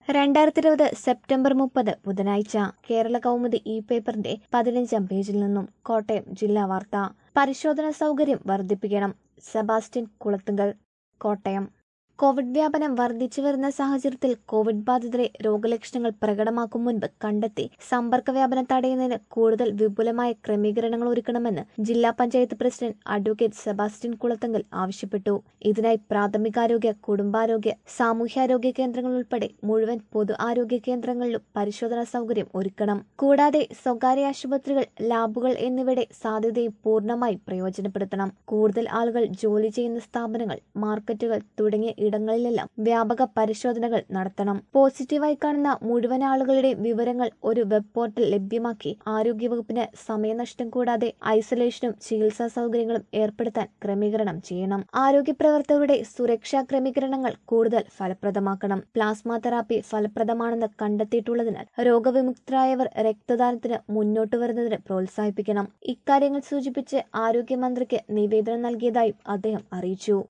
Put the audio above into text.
രണ്ടായിരത്തി ഇരുപത് സെപ്റ്റംബർ മുപ്പത് ബുധനാഴ്ച കേരള കൗമുദി ഇ പേപ്പറിന്റെ പതിനഞ്ചാം പേജിൽ നിന്നും കോട്ടയം ജില്ലാ വാർത്ത പരിശോധനാ സൗകര്യം വർദ്ധിപ്പിക്കണം സെബാസ്റ്റ്യൻ കുളത്തുങ്കൽ കോട്ടയം കോവിഡ് വ്യാപനം വർദ്ധിച്ചു വരുന്ന സാഹചര്യത്തിൽ കോവിഡ് ബാധിതരെ രോഗലക്ഷണങ്ങൾ പ്രകടമാക്കും മുൻപ് കണ്ടെത്തി സമ്പർക്ക വ്യാപനം തടയുന്നതിന് കൂടുതൽ വിപുലമായ ക്രമീകരണങ്ങൾ ഒരുക്കണമെന്ന് ജില്ലാ panchayat president advocate Sebastian Kulathinkal ആവശ്യപ്പെട്ടു ഇതിനായി പ്രാഥമികാരോഗ്യ കുടുംബാരോഗ്യ സാമൂഹ്യാരോഗ്യ കേന്ദ്രങ്ങൾ ഉൾപ്പെടെ മുഴുവൻ പൊതു ആരോഗ്യ കേന്ദ്രങ്ങളിലും പരിശോധനാ സൗകര്യം ഒരുക്കണം കൂടാതെ സ്വകാര്യ ആശുപത്രികൾ ലാബുകൾ എന്നിവയുടെ സാധ്യതയും പൂർണ്ണമായി പ്രയോജനപ്പെടുത്തണം കൂടുതൽ ആളുകൾ ജോലി ചെയ്യുന്ന സ്ഥാപനങ്ങൾ മാർക്കറ്റുകൾ തുടങ്ങിയ ഇടങ്ങളിലെല്ലാം വ്യാപക പരിശോധനകൾ നടത്തണം പോസിറ്റീവായി കാണുന്ന മുഴുവൻ ആളുകളുടെ വിവരങ്ങൾ ഒരു വെബ് പോർട്ടൽ ലഭ്യമാക്കി ആരോഗ്യവകുപ്പിന് സമയനഷ്ടം കൂടാതെ ഐസൊലേഷനും ചികിത്സാ സൗകര്യങ്ങളും ഏർപ്പെടുത്താൻ ക്രമീകരണം ചെയ്യണം ആരോഗ്യ പ്രവർത്തകരുടെ സുരക്ഷാ ക്രമീകരണങ്ങൾ കൂടുതൽ ഫലപ്രദമാക്കണം പ്ലാസ്മ തെറാപ്പി ഫലപ്രദമാണെന്ന് കണ്ടെത്തിയിട്ടുള്ളതിനാൽ രോഗവിമുക്തരായവർ രക്തദാനത്തിന് മുന്നോട്ട് വരുന്നതിന് പ്രോത്സാഹിപ്പിക്കണം ഇക്കാര്യങ്ങൾ സൂചിപ്പിച്ച് ആരോഗ്യമന്ത്രിക്ക് നിവേദനം നൽകിയതായും അദ്ദേഹം അറിയിച്ചു